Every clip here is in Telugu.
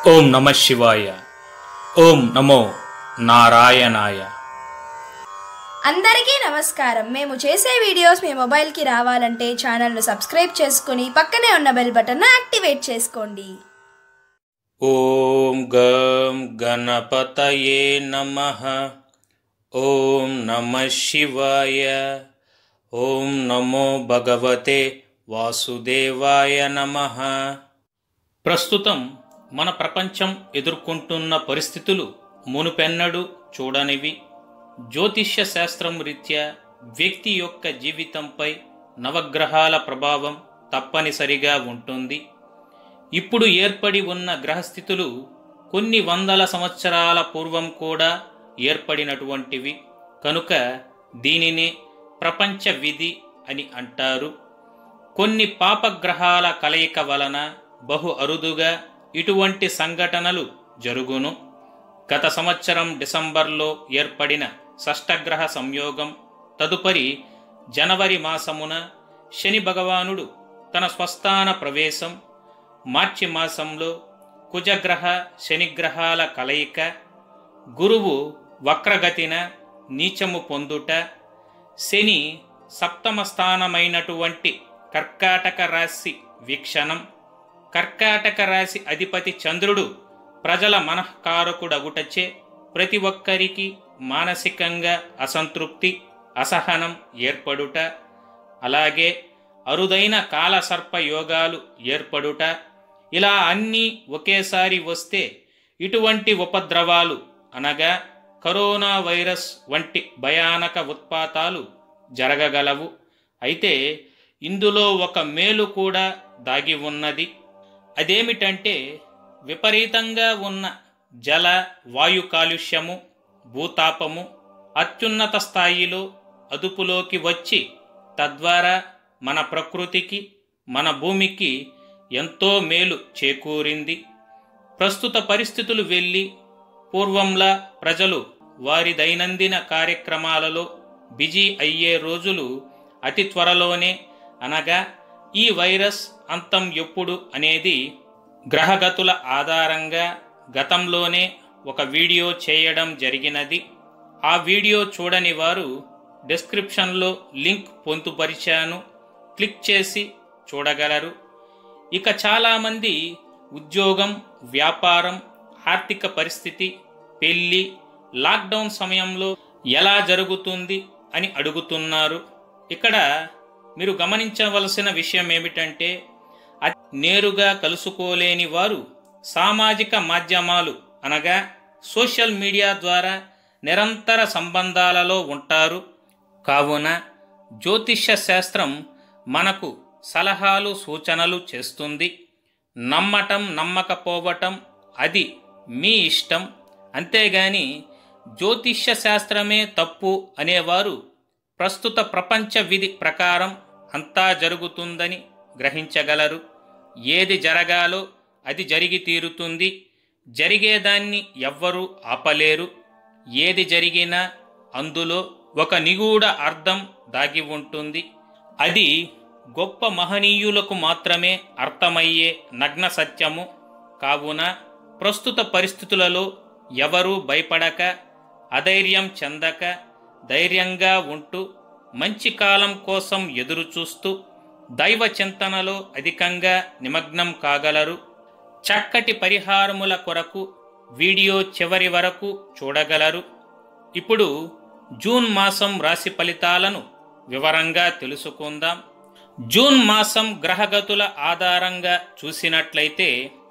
ఓం నమ శివాయ ఓం నమో నారాయణాయ అందరికీ నమస్కారం మేము చేసే వీడియోస్ మీ మొబైల్కి రావాలంటే ఛానల్ను సబ్స్క్రైబ్ చేసుకుని పక్కనే ఉన్న బెల్ బటన్ను యాక్టివేట్ చేసుకోండి ఓం గం గణపతయే నమ ఓం నమ శివాయ ఓం నమో భగవతే వాసుదేవాయ నమ ప్రస్తుతం మన ప్రపంచం ఎదుర్కొంటున్న పరిస్థితులు మునుపెన్నడు చూడనివి జ్యోతిష్య శాస్త్రం రీత్యా వ్యక్తి యొక్క జీవితంపై నవగ్రహాల ప్రభావం తప్పనిసరిగా ఉంటుంది ఇప్పుడు ఏర్పడి ఉన్న గ్రహస్థితులు కొన్ని వందల సంవత్సరాల పూర్వం కూడా ఏర్పడినటువంటివి కనుక దీనిని ప్రపంచ విధి అని అంటారు కొన్ని పాపగ్రహాల కలయిక వలన బహు అరుదుగా ఇటువంటి సంఘటనలు జరుగును గత సంవత్సరం డిసెంబర్లో ఏర్పడిన షష్టగ్రహ సంయోగం తదుపరి జనవరి మాసమున శని భగవానుడు తన స్వస్థాన ప్రవేశం మార్చి మాసంలో కుజగ్రహ శనిగ్రహాల కలయిక గురువు వక్రగతిన నీచము పొందుట శని సప్తమ స్థానమైనటువంటి కర్కాటక రాశి వీక్షణం కర్కాటక రాశి అధిపతి చంద్రుడు ప్రజల మనఃకారకుడగుటచే ప్రతి ఒక్కరికి మానసికంగా అసంతృప్తి అసహనం ఏర్పడుట అలాగే అరుదైన కాలసర్ప యోగాలు ఏర్పడుట ఇలా అన్నీ ఒకేసారి వస్తే ఇటువంటి ఉపద్రవాలు అనగా కరోనా వైరస్ వంటి భయానక ఉత్పాతాలు జరగగలవు అయితే ఇందులో ఒక మేలు కూడా దాగి ఉన్నది అదేమిటంటే విపరీతంగా ఉన్న జల వాయు కాలుష్యము భూతాపము అత్యున్నత స్థాయిలో అదుపులోకి వచ్చి తద్వారా మన ప్రకృతికి మన భూమికి ఎంతో మేలు చేకూరింది ప్రస్తుత పరిస్థితులు వెళ్ళి పూర్వంలా ప్రజలు వారి దైనందిన కార్యక్రమాలలో బిజీ అయ్యే రోజులు అతి త్వరలోనే అనగా ఈ వైరస్ అంతం ఎప్పుడు అనేది గ్రహగతుల ఆధారంగా గతంలోనే ఒక వీడియో చేయడం జరిగినది ఆ వీడియో చూడని వారు డిస్క్రిప్షన్లో లింక్ పొందుపరిచాను క్లిక్ చేసి చూడగలరు ఇక చాలామంది ఉద్యోగం వ్యాపారం ఆర్థిక పరిస్థితి పెళ్ళి లాక్డౌన్ సమయంలో ఎలా జరుగుతుంది అని అడుగుతున్నారు ఇక్కడ మీరు గమనించవలసిన విషయం ఏమిటంటే అతి నేరుగా కలుసుకోలేని వారు సామాజిక మాధ్యమాలు అనగా సోషల్ మీడియా ద్వారా నిరంతర సంబంధాలలో ఉంటారు కావున జ్యోతిష్య శాస్త్రం మనకు సలహాలు సూచనలు చేస్తుంది నమ్మటం నమ్మకపోవటం అది మీ ఇష్టం అంతేగాని జ్యోతిష్య శాస్త్రమే తప్పు అనేవారు ప్రస్తుత ప్రపంచ విధి ప్రకారం అంతా జరుగుతుందని గ్రహించగలరు ఏది జరగాలో అది జరిగి తీరుతుంది జరిగేదాన్ని ఎవ్వరూ ఆపలేరు ఏది జరిగినా అందులో ఒక నిగూఢ అర్థం దాగి ఉంటుంది అది గొప్ప మహనీయులకు మాత్రమే అర్థమయ్యే నగ్న సత్యము కావున ప్రస్తుత పరిస్థితులలో ఎవరూ భయపడక అధైర్యం చెందక ధైర్యంగా ఉంటూ మంచి కాలం కోసం ఎదురుచూస్తూ దైవ చింతనలో అధికంగా నిమగ్నం కాగలరు చక్కటి పరిహారముల కొరకు వీడియో చివరి వరకు చూడగలరు ఇప్పుడు జూన్ మాసం రాశి ఫలితాలను వివరంగా తెలుసుకుందాం జూన్ మాసం గ్రహగతుల ఆధారంగా చూసినట్లయితే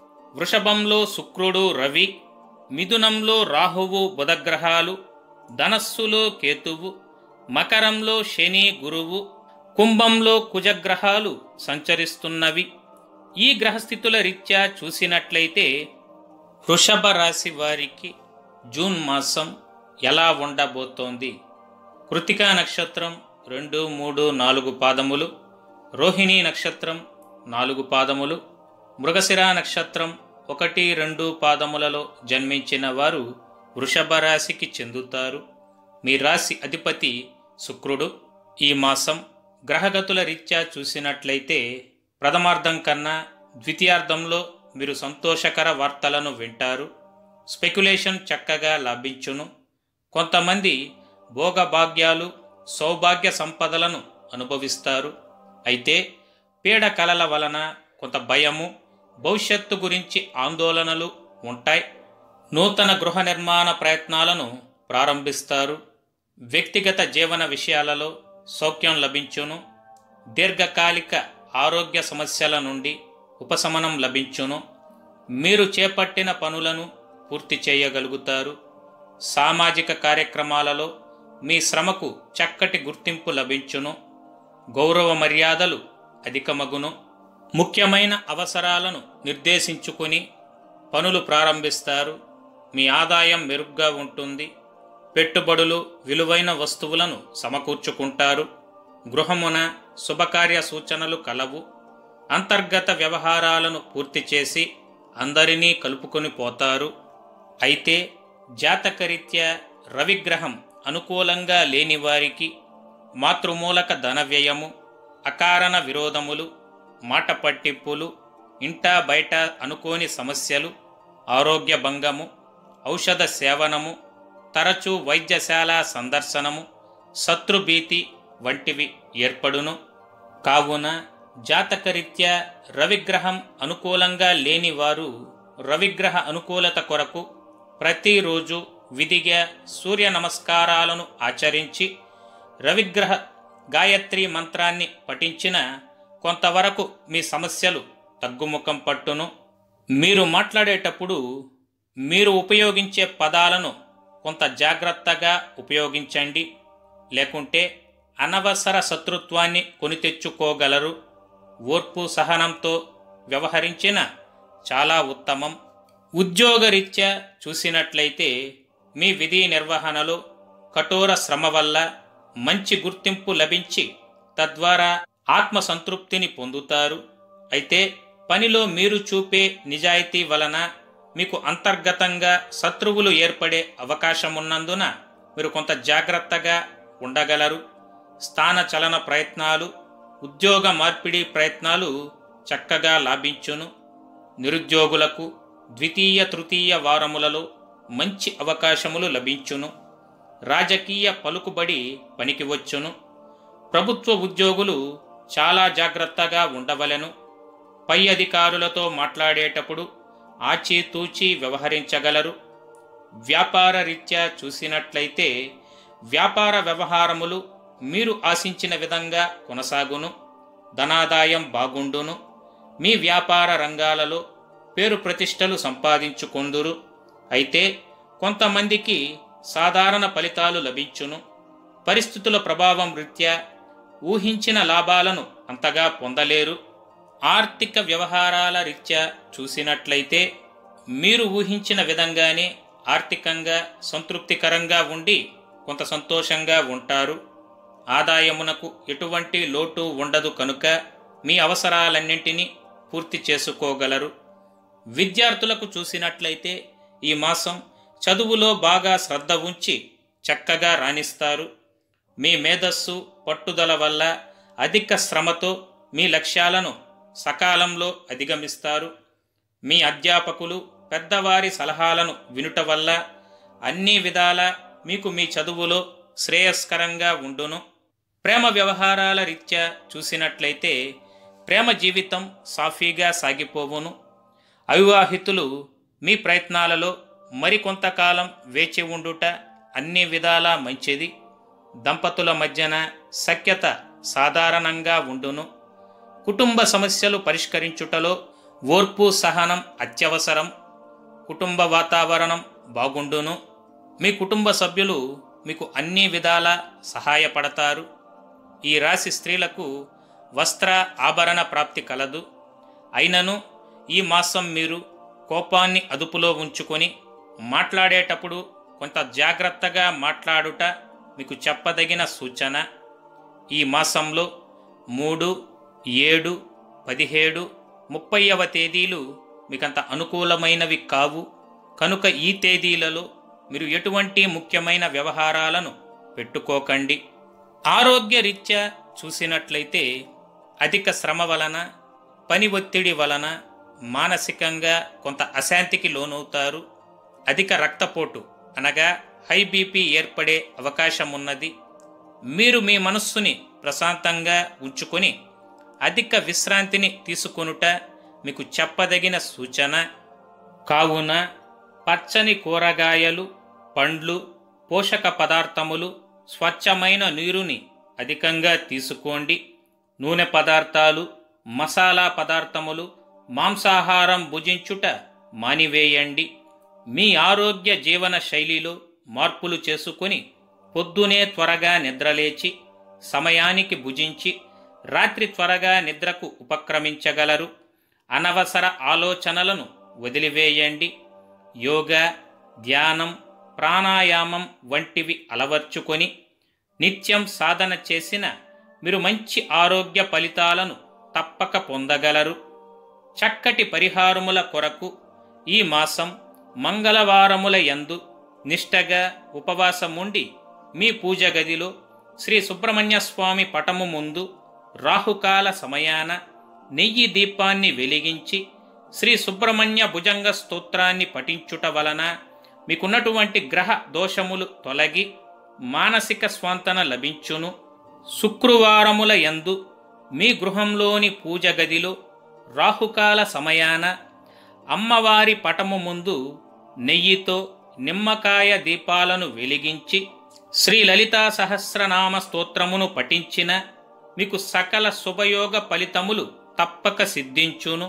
వృషభంలో శుక్రుడు రవి మిథునంలో రాహువు బుధగ్రహాలు ధనస్సులో కేతువు మకరంలో శని గురువు కుంభంలో కుజగ్రహాలు సంచరిస్తున్నవి ఈ గ్రహస్థితుల రీత్యా చూసినట్లయితే వృషభ రాశి వారికి జూన్ మాసం ఎలా ఉండబోతోంది కృతికా నక్షత్రం రెండు మూడు నాలుగు పాదములు రోహిణీ నక్షత్రం నాలుగు పాదములు మృగశిర నక్షత్రం ఒకటి రెండు పాదములలో జన్మించిన వారు వృషభ రాశికి చెందుతారు మీ రాశి అధిపతి శుక్రుడు ఈ మాసం గ్రహగతుల రీత్యా చూసినట్లయితే ప్రథమార్థం కన్నా ద్వితీయార్థంలో మీరు సంతోషకర వార్తలను వింటారు స్పెక్యులేషన్ చక్కగా లభించును కొంతమంది భోగభాగ్యాలు సౌభాగ్య సంపదలను అనుభవిస్తారు అయితే పీడ కలల వలన కొంత భయము భవిష్యత్తు గురించి ఆందోళనలు ఉంటాయి నూతన గృహ నిర్మాణ ప్రయత్నాలను ప్రారంభిస్తారు వ్యక్తిగత జీవన విషయాలలో సౌఖ్యం లభించును దీర్ఘకాలిక ఆరోగ్య సమస్యల నుండి ఉపశమనం లభించును మీరు చేపట్టిన పనులను పూర్తి చేయగలుగుతారు సామాజిక కార్యక్రమాలలో మీ శ్రమకు చక్కటి గుర్తింపు లభించును గౌరవ మర్యాదలు అధికమగును ముఖ్యమైన అవసరాలను నిర్దేశించుకొని పనులు ప్రారంభిస్తారు మీ ఆదాయం మెరుగ్గా ఉంటుంది పెట్టుబడులు విలువైన వస్తువులను సమకూర్చుకుంటారు గృహమున శుభకార్య సూచనలు కలవు అంతర్గత వ్యవహారాలను పూర్తి చేసి అందరినీ కలుపుకొని పోతారు అయితే జాతకరీత్యా రవిగ్రహం అనుకూలంగా లేని వారికి మాతృమూలక ధన వ్యయము అకారణ విరోధములు మాట పట్టింపులు ఇంటా బయట అనుకోని సమస్యలు ఆరోగ్య భంగము ఔషధ సేవనము తరచూ వైద్యశాల సందర్శనము శత్రుభీతి వంటివి ఏర్పడును కావున జాతకరీత్యా రవిగ్రహం అనుకూలంగా లేని వారు రవిగ్రహ అనుకూలత కొరకు ప్రతిరోజు విధిగా సూర్య నమస్కారాలను ఆచరించి రవిగ్రహ గాయత్రి మంత్రాన్ని పఠించిన కొంతవరకు మీ సమస్యలు తగ్గుముఖం పట్టును మీరు మాట్లాడేటప్పుడు మీరు ఉపయోగించే పదాలను కొంత జాగ్రత్తగా ఉపయోగించండి లేకుంటే అనవసర శత్రుత్వాన్ని కొని తెచ్చుకోగలరు ఓర్పు సహనంతో వ్యవహరించిన చాలా ఉత్తమం ఉద్యోగరీత్యా చూసినట్లయితే మీ విధి నిర్వహణలో కఠోర శ్రమ వల్ల మంచి గుర్తింపు లభించి తద్వారా ఆత్మసంతృప్తిని పొందుతారు అయితే పనిలో మీరు చూపే నిజాయితీ వలన మీకు అంతర్గతంగా శత్రువులు ఏర్పడే అవకాశం ఉన్నందున మీరు కొంత జాగ్రత్తగా ఉండగలరు స్థాన చలన ప్రయత్నాలు ఉద్యోగ మార్పిడి ప్రయత్నాలు చక్కగా లాభించును నిరుద్యోగులకు ద్వితీయ తృతీయ వారములలో మంచి అవకాశములు లభించును రాజకీయ పలుకుబడి పనికి వచ్చును ప్రభుత్వ ఉద్యోగులు చాలా జాగ్రత్తగా ఉండవలెను పై అధికారులతో మాట్లాడేటప్పుడు ఆచితూచి వ్యవహరించగలరు వ్యాపార రీత్యా చూసినట్లయితే వ్యాపార వ్యవహారములు మీరు ఆశించిన విధంగా కొనసాగును ధనాదాయం బాగుండును మీ వ్యాపార రంగాలలో పేరు ప్రతిష్టలు సంపాదించుకొందురు అయితే కొంతమందికి సాధారణ ఫలితాలు లభించును పరిస్థితుల ప్రభావం రీత్యా ఊహించిన లాభాలను అంతగా పొందలేరు ఆర్థిక వ్యవహారాల రీత్యా చూసినట్లయితే మీరు ఊహించిన విధంగానే ఆర్థికంగా సంతృప్తికరంగా ఉండి కొంత సంతోషంగా ఉంటారు ఆదాయమునకు ఎటువంటి లోటు ఉండదు కనుక మీ అవసరాలన్నింటినీ పూర్తి చేసుకోగలరు విద్యార్థులకు చూసినట్లయితే ఈ మాసం చదువులో బాగా శ్రద్ధ ఉంచి చక్కగా రాణిస్తారు మీ మేధస్సు పట్టుదల వల్ల అధిక శ్రమతో మీ లక్ష్యాలను సకాలంలో అధిగమిస్తారు మీ అధ్యాపకులు పెద్దవారి సలహాలను వినుట వల్ల అన్ని విధాల మీకు మీ చదువులో శ్రేయస్కరంగా ఉండును ప్రేమ వ్యవహారాల రీత్యా చూసినట్లయితే ప్రేమ జీవితం సాఫీగా సాగిపోవును అవివాహితులు మీ ప్రయత్నాలలో మరికొంతకాలం వేచి ఉండుట అన్ని విధాలా మంచిది దంపతుల మధ్యన సఖ్యత సాధారణంగా ఉండును కుటుంబ సమస్యలు పరిష్కరించుటలో ఓర్పు సహనం అత్యవసరం కుటుంబ వాతావరణం బాగుండును మీ కుటుంబ సభ్యులు మీకు అన్ని విధాల సహాయపడతారు ఈ రాశి స్త్రీలకు వస్త్ర ఆభరణ ప్రాప్తి కలదు అయినను ఈ మాసం మీరు కోపాన్ని అదుపులో ఉంచుకొని మాట్లాడేటప్పుడు కొంత జాగ్రత్తగా మాట్లాడుట మీకు చెప్పదగిన సూచన ఈ మాసంలో మూడు ఏడు పదిహేడు ముప్పైవ తేదీలు మీకంత అనుకూలమైనవి కావు కనుక ఈ తేదీలలో మీరు ఎటువంటి ముఖ్యమైన వ్యవహారాలను పెట్టుకోకండి ఆరోగ్య రీత్యా చూసినట్లయితే అధిక శ్రమ వలన పని ఒత్తిడి వలన మానసికంగా కొంత అశాంతికి లోనవుతారు అధిక రక్తపోటు అనగా హై బీపీ ఏర్పడే అవకాశం ఉన్నది మీరు మీ మనస్సుని ప్రశాంతంగా ఉంచుకొని అధిక విశ్రాంతిని తీసుకొనుట మీకు చెప్పదగిన సూచన కావున పచ్చని కూరగాయలు పండ్లు పోషక పదార్థములు స్వచ్ఛమైన నీరుని అధికంగా తీసుకోండి నూనె పదార్థాలు మసాలా పదార్థములు మాంసాహారం భుజించుట మానివేయండి మీ ఆరోగ్య జీవన శైలిలో మార్పులు చేసుకొని పొద్దునే త్వరగా నిద్రలేచి సమయానికి భుజించి రాత్రి త్వరగా నిద్రకు ఉపక్రమించగలరు అనవసర ఆలోచనలను వదిలివేయండి యోగా ధ్యానం ప్రాణాయామం వంటివి అలవర్చుకొని నిత్యం సాధన చేసిన మీరు మంచి ఆరోగ్య ఫలితాలను తప్పక పొందగలరు చక్కటి పరిహారముల కొరకు ఈ మాసం మంగళవారముల యందు నిష్టగా ఉపవాసముండి మీ పూజ గదిలో శ్రీ సుబ్రహ్మణ్య స్వామి పటము ముందు రాహుకాల సమయాన నెయ్యి దీపాన్ని వెలిగించి శ్రీ సుబ్రహ్మణ్య భుజంగ స్తోత్రాన్ని పఠించుట వలన మీకున్నటువంటి గ్రహ దోషములు తొలగి మానసిక స్వాంతన లభించును శుక్రవారముల యందు మీ గృహంలోని పూజ గదిలో రాహుకాల సమయాన అమ్మవారి పటము ముందు నెయ్యితో నిమ్మకాయ దీపాలను వెలిగించి శ్రీ లలితా సహస్రనామ స్తోత్రమును పఠించిన మీకు సకల శుభయోగ ఫలితములు తప్పక సిద్ధించును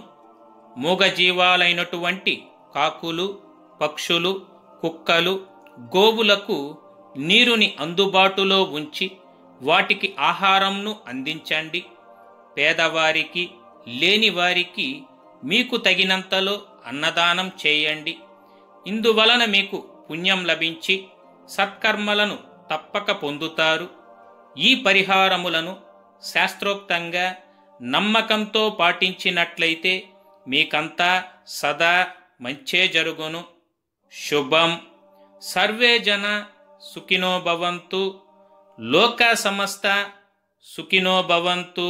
మూగజీవాలైనటువంటి కాకులు పక్షులు కుక్కలు గోవులకు నీరుని అందుబాటులో ఉంచి వాటికి ఆహారంను అందించండి పేదవారికి లేనివారికి మీకు తగినంతలో అన్నదానం చేయండి ఇందువలన మీకు పుణ్యం లభించి సత్కర్మలను తప్పక పొందుతారు ఈ పరిహారములను శాస్త్రోక్తంగా నమ్మకంతో పాటించినట్లయితే మీకంతా సదా మంచే జరుగును శుభం సర్వే జన సుఖినో భవంతు లోక సమస్త సుఖినో భవంతు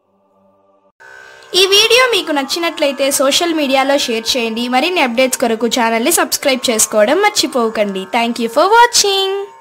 ఈ వీడియో మీకు నచ్చినట్లయితే సోషల్ మీడియాలో షేర్ చేయండి మరిన్ని అప్డేట్స్ కొరకు ఛానల్ని సబ్స్క్రైబ్ చేసుకోవడం మర్చిపోకండి థ్యాంక్ యూ ఫర్ వాచింగ్